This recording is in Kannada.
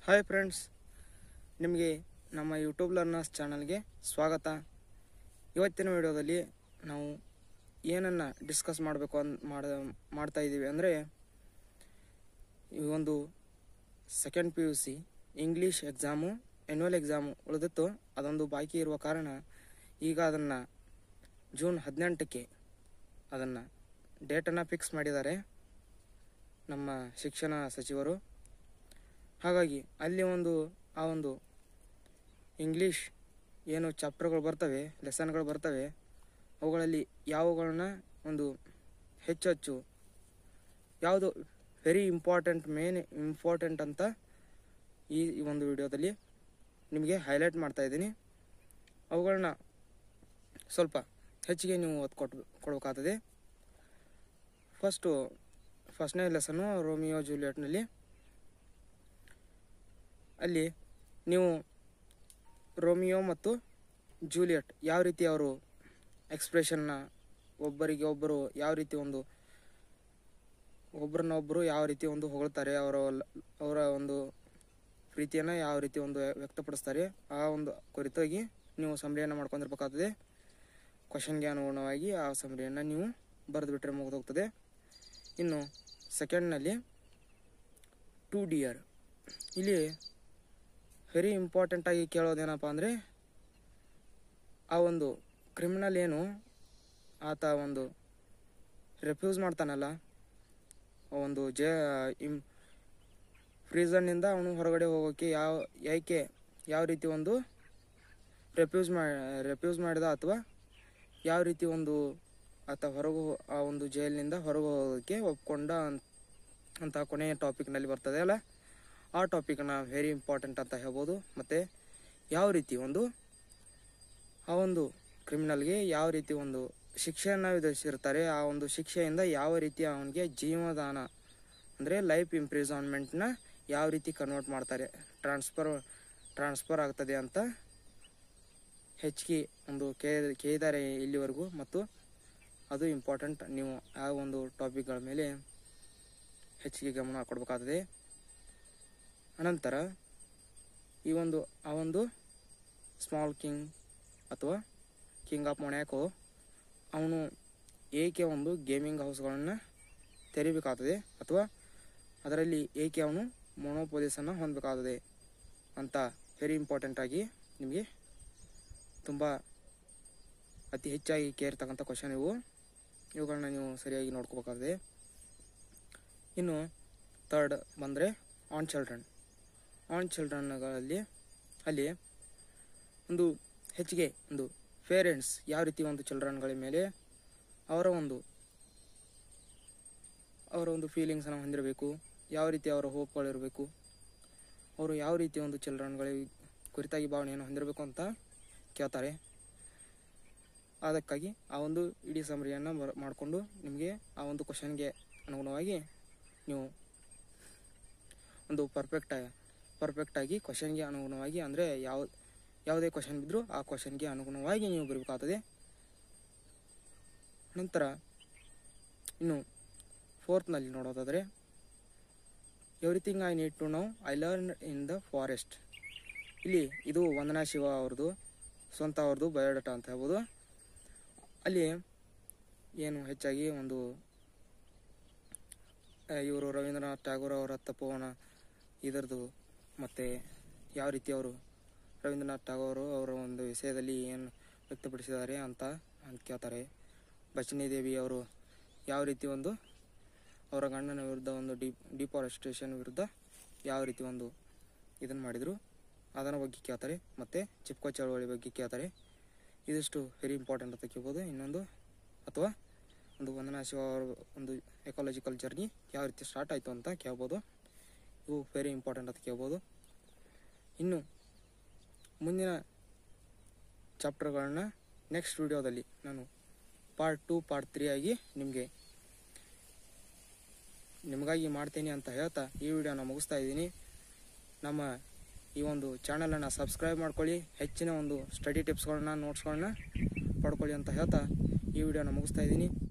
ಹಾಯ್ ಫ್ರೆಂಡ್ಸ್ ನಿಮಗೆ ನಮ್ಮ ಯೂಟ್ಯೂಬ್ ಲರ್ನರ್ಸ್ ಚಾನಲ್ಗೆ ಸ್ವಾಗತ ಇವತ್ತಿನ ವಿಡಿಯೋದಲ್ಲಿ ನಾವು ಏನನ್ನು ಡಿಸ್ಕಸ್ ಮಾಡಬೇಕು ಅನ್ ಮಾಡ ಮಾಡ್ತಾ ಇದ್ದೀವಿ ಅಂದರೆ ಈ ಒಂದು second P U C English exam annual exam ಉಳಿದಿತ್ತು ಅದೊಂದು ಬಾಕಿ ಇರುವ ಕಾರಣ ಈಗ ಅದನ್ನು ಜೂನ್ ಹದಿನೆಂಟಕ್ಕೆ ಅದನ್ನು ಡೇಟನ್ನು ಫಿಕ್ಸ್ ಮಾಡಿದ್ದಾರೆ ನಮ್ಮ ಶಿಕ್ಷಣ ಸಚಿವರು ಹಾಗಾಗಿ ಅಲ್ಲಿ ಒಂದು ಆ ಒಂದು ಇಂಗ್ಲೀಷ್ ಏನು ಚಾಪ್ಟರ್ಗಳು ಬರ್ತವೆ ಲೆಸನ್ಗಳು ಬರ್ತವೆ ಅವುಗಳಲ್ಲಿ ಯಾವುಗಳನ್ನ ಒಂದು ಹೆಚ್ಚು ಹೆಚ್ಚು ಯಾವುದು ವೆರಿ ಇಂಪಾರ್ಟೆಂಟ್ ಮೇನ್ ಇಂಪಾರ್ಟೆಂಟ್ ಅಂತ ಈ ಈ ಒಂದು ವಿಡಿಯೋದಲ್ಲಿ ನಿಮಗೆ ಹೈಲೈಟ್ ಮಾಡ್ತಾ ಇದ್ದೀನಿ ಅವುಗಳನ್ನ ಸ್ವಲ್ಪ ಹೆಚ್ಚಿಗೆ ನೀವು ಒತ್ತು ಕೊಟ್ಟು ಕೊಡಬೇಕಾಗ್ತದೆ ಫಸ್ಟು ಫಸ್ಟ್ನೇ ಲೆಸನ್ನು ರೋಮಿಯೋ ಜೂಲಿಯಟ್ನಲ್ಲಿ ಅಲ್ಲಿ ನೀವು ರೋಮಿಯೋ ಮತ್ತು ಜೂಲಿಯಟ್ ಯಾವ ರೀತಿ ಅವರು ಎಕ್ಸ್ಪ್ರೆಷನ್ನ ಒಬ್ಬರಿಗೆ ಒಬ್ಬರು ಯಾವ ರೀತಿ ಒಂದು ಒಬ್ಬರನ್ನ ಒಬ್ಬರು ಯಾವ ರೀತಿ ಒಂದು ಹೊಗಳ್ತಾರೆ ಅವರ ಅವರ ಒಂದು ಪ್ರೀತಿಯನ್ನು ಯಾವ ರೀತಿ ಒಂದು ವ್ಯಕ್ತಪಡಿಸ್ತಾರೆ ಆ ಒಂದು ಕುರಿತಾಗಿ ನೀವು ಸಂಬಳಿಯನ್ನು ಮಾಡ್ಕೊಂಡಿರ್ಬೇಕಾಗ್ತದೆ ಕ್ವಶನ್ಗೆ ಅನುಗುಣವಾಗಿ ಆ ಸಂಬಳಿಯನ್ನು ನೀವು ಬರೆದು ಬಿಟ್ಟರೆ ಮುಗಿದೋಗ್ತದೆ ಇನ್ನು ಸೆಕೆಂಡ್ನಲ್ಲಿ ಟು ಡಿಯರ್ ಇಲ್ಲಿ ವೆರಿ ಇಂಪಾರ್ಟೆಂಟಾಗಿ ಕೇಳೋದೇನಪ್ಪ ಅಂದರೆ ಆ ಒಂದು ಕ್ರಿಮಿನಲ್ ಏನು ಆತ ಒಂದು ರೆಫ್ಯೂಸ್ ಮಾಡ್ತಾನಲ್ಲ ಆ ಒಂದು ಜೇ ಇಮ್ ಫ್ರೀಸನ್ನಿಂದ ಅವನು ಹೊರಗಡೆ ಹೋಗೋಕ್ಕೆ ಯಾವ ಯಾಕೆ ಯಾವ ರೀತಿ ಒಂದು ರೆಫ್ಯೂಸ್ ಮಾ ರೆಫ್ಯೂಸ್ ಮಾಡಿದ ಅಥವಾ ಯಾವ ರೀತಿ ಒಂದು ಆತ ಹೊರಗೆ ಹೋ- ಆ ಒಂದು ಜೈಲಿನಿಂದ ಹೊರಗೆ ಹೋಗೋಕ್ಕೆ ಒಪ್ಕೊಂಡ ಅಂತ ಅಂತ ಕೊನೆಯ ಟಾಪಿಕ್ನಲ್ಲಿ ಬರ್ತದೆ ಅಲ್ಲ ಆ ಟಾಪಿಕ್ನ ವೆರಿ ಇಂಪಾರ್ಟೆಂಟ್ ಅಂತ ಹೇಳ್ಬೋದು ಮತ್ತು ಯಾವ ರೀತಿ ಒಂದು ಆ ಒಂದು ಕ್ರಿಮಿನಲ್ಗೆ ಯಾವ ರೀತಿ ಒಂದು ಶಿಕ್ಷೆಯನ್ನು ವಿಧಿಸಿರ್ತಾರೆ ಆ ಒಂದು ಶಿಕ್ಷೆಯಿಂದ ಯಾವ ರೀತಿ ಅವನಿಗೆ ಜೀವದಾನ ಅಂದರೆ ಲೈಫ್ ಇಂಪ್ರಿಸನ್ಮೆಂಟ್ನ ಯಾವ ರೀತಿ ಕನ್ವರ್ಟ್ ಮಾಡ್ತಾರೆ ಟ್ರಾನ್ಸ್ಫರ್ ಟ್ರಾನ್ಸ್ಫರ್ ಆಗ್ತದೆ ಅಂತ ಹೆಚ್ಚಿಗೆ ಒಂದು ಕೇ ಕೇಳಿದ್ದಾರೆ ಇಲ್ಲಿವರೆಗೂ ಮತ್ತು ಅದು ಇಂಪಾರ್ಟೆಂಟ್ ನೀವು ಆ ಒಂದು ಟಾಪಿಕ್ಗಳ ಮೇಲೆ ಹೆಚ್ಚಿಗೆ ಗಮನ ಕೊಡಬೇಕಾಗ್ತದೆ ಅನಂತರ ಈ ಒಂದು ಆ ಒಂದು ಸ್ಮಾಲ್ ಕಿಂಗ್ ಅಥವಾ ಕಿಂಗ್ ಆಫ್ ಮೊಣ್ಯಾಕೋ ಅವನು ಏಕೆ ಒಂದು ಗೇಮಿಂಗ್ ಹೌಸ್ಗಳನ್ನು ತೆರಿಬೇಕಾಗ್ತದೆ ಅಥವಾ ಅದರಲ್ಲಿ ಏಕೆ ಅವನು ಮೊನೋಪೊಲಿಸನ್ನು ಹೊಂದಬೇಕಾಗ್ತದೆ ಅಂತ ವೆರಿ ಇಂಪಾರ್ಟೆಂಟಾಗಿ ನಿಮಗೆ ತುಂಬ ಅತಿ ಹೆಚ್ಚಾಗಿ ಕೇರ್ತಕ್ಕಂಥ ಕ್ವಶನ್ ಇವು ಇವುಗಳನ್ನ ನೀವು ಸರಿಯಾಗಿ ನೋಡ್ಕೋಬೇಕಾಗ್ತದೆ ಇನ್ನು ಥರ್ಡ್ ಬಂದರೆ ಆನ್ ಚಿಲ್ಡ್ರನ್ ಆನ್ ಚಿಲ್ಡ್ರನ್ಗಳಲ್ಲಿ ಅಲ್ಲಿ ಒಂದು ಹೆಚ್ಚಿಗೆ ಒಂದು ಪೇರೆಂಟ್ಸ್ ಯಾವ ರೀತಿ ಒಂದು ಚಿಲ್ಡ್ರನ್ಗಳ ಮೇಲೆ ಅವರ ಒಂದು ಅವರ ಒಂದು ಫೀಲಿಂಗ್ಸನ್ನು ಹೊಂದಿರಬೇಕು ಯಾವ ರೀತಿ ಅವರ ಹೋಪ್ಗಳಿರಬೇಕು ಅವರು ಯಾವ ರೀತಿ ಒಂದು ಚಿಲ್ಡ್ರನ್ಗಳಿಗೆ ಕುರಿತಾಗಿ ಭಾವನೆಯನ್ನು ಹೊಂದಿರಬೇಕು ಅಂತ ಕೇಳ್ತಾರೆ ಅದಕ್ಕಾಗಿ ಆ ಒಂದು ಇಡೀ ಸಮರಿಯನ್ನು ಬರ ಮಾಡಿಕೊಂಡು ನಿಮಗೆ ಆ ಒಂದು ಕ್ವಶನ್ಗೆ ಅನುಗುಣವಾಗಿ ನೀವು ಒಂದು ಪರ್ಫೆಕ್ಟ್ ಪರ್ಫೆಕ್ಟಾಗಿ ಕ್ವಶನ್ಗೆ ಅನುಗುಣವಾಗಿ ಅಂದರೆ ಯಾವ ಯಾವುದೇ ಕ್ವಶನ್ ಬಿದ್ದರೂ ಆ ಕ್ವಶನ್ಗೆ ಅನುಗುಣವಾಗಿ ನೀವು ಬರಬೇಕಾಗ್ತದೆ ನಂತರ ಇನ್ನು ಫೋರ್ತ್ನಲ್ಲಿ ನೋಡೋದಾದರೆ everything I need to know I learn in the forest ಇಲ್ಲಿ ಇದು ವಂದನಾ ಶಿವ ಅವ್ರದ್ದು ಸ್ವಂತ ಅವ್ರದ್ದು ಬಯೋಡಾಟಾ ಅಂತ ಹೇಳ್ಬೋದು ಅಲ್ಲಿ ಏನು ಹೆಚ್ಚಾಗಿ ಒಂದು ಇವರು ರವೀಂದ್ರನಾಥ್ ಟ್ಯಾಗೋರ್ ಅವರ ತಪೋವನ ಇದರದು ಮತ್ತು ಯಾವ ರೀತಿ ಅವರು ರವೀಂದ್ರನಾಥ್ ಟಾಗೋರು ಅವರ ಒಂದು ವಿಷಯದಲ್ಲಿ ಏನು ವ್ಯಕ್ತಪಡಿಸಿದ್ದಾರೆ ಅಂತ ಅಂತ ಕೇಳ್ತಾರೆ ಬಚನಿ ದೇವಿ ಅವರು ಯಾವ ರೀತಿ ಒಂದು ಅವರ ಗಂಡನ ವಿರುದ್ಧ ಒಂದು ಡಿ ಡಿಫಾರೆಸ್ಟೇಷನ್ ವಿರುದ್ಧ ಯಾವ ರೀತಿ ಒಂದು ಇದನ್ನು ಮಾಡಿದರು ಅದರ ಬಗ್ಗೆ ಕೇಳ್ತಾರೆ ಮತ್ತು ಚಿಪ್ಕೋ ಚಳವಳಿ ಬಗ್ಗೆ ಕೇಳ್ತಾರೆ ಇದಿಷ್ಟು ವೆರಿ ಇಂಪಾರ್ಟೆಂಟ್ ಅಂತ ಕೇಳ್ಬೋದು ಇನ್ನೊಂದು ಅಥವಾ ಒಂದು ವಂದನಾ ಶಿವ ಅವರ ಒಂದು ಎಕಾಲಜಿಕಲ್ ಜರ್ನಿ ಯಾವ ರೀತಿ ಸ್ಟಾರ್ಟ್ ಆಯಿತು ಅಂತ ಕೇಳ್ಬೋದು ಇವು ವೆರಿ ಇಂಪಾರ್ಟೆಂಟ್ ಅಂತ ಕೇಳ್ಬೋದು ಇನ್ನು ಮುಂದಿನ ಚಾಪ್ಟರ್ಗಳನ್ನ ನೆಕ್ಸ್ಟ್ ವಿಡಿಯೋದಲ್ಲಿ ನಾನು ಪಾರ್ಟ್ ಟು ಪಾರ್ಟ್ ತ್ರೀ ಆಗಿ ನಿಮಗೆ ನಿಮಗಾಗಿ ಮಾಡ್ತೀನಿ ಅಂತ ಹೇಳ್ತಾ ಈ ವಿಡಿಯೋನ ಮುಗಿಸ್ತಾ ಇದ್ದೀನಿ ನಮ್ಮ ಈ ಒಂದು ಚಾನಲನ್ನು ಸಬ್ಸ್ಕ್ರೈಬ್ ಮಾಡ್ಕೊಳ್ಳಿ ಹೆಚ್ಚಿನ ಒಂದು ಸ್ಟಡಿ ಟಿಪ್ಸ್ಗಳನ್ನ ನೋಟ್ಸ್ಗಳನ್ನ ಪಡ್ಕೊಳ್ಳಿ ಅಂತ ಹೇಳ್ತಾ ಈ ವಿಡಿಯೋನ ಮುಗಿಸ್ತಾ ಇದ್ದೀನಿ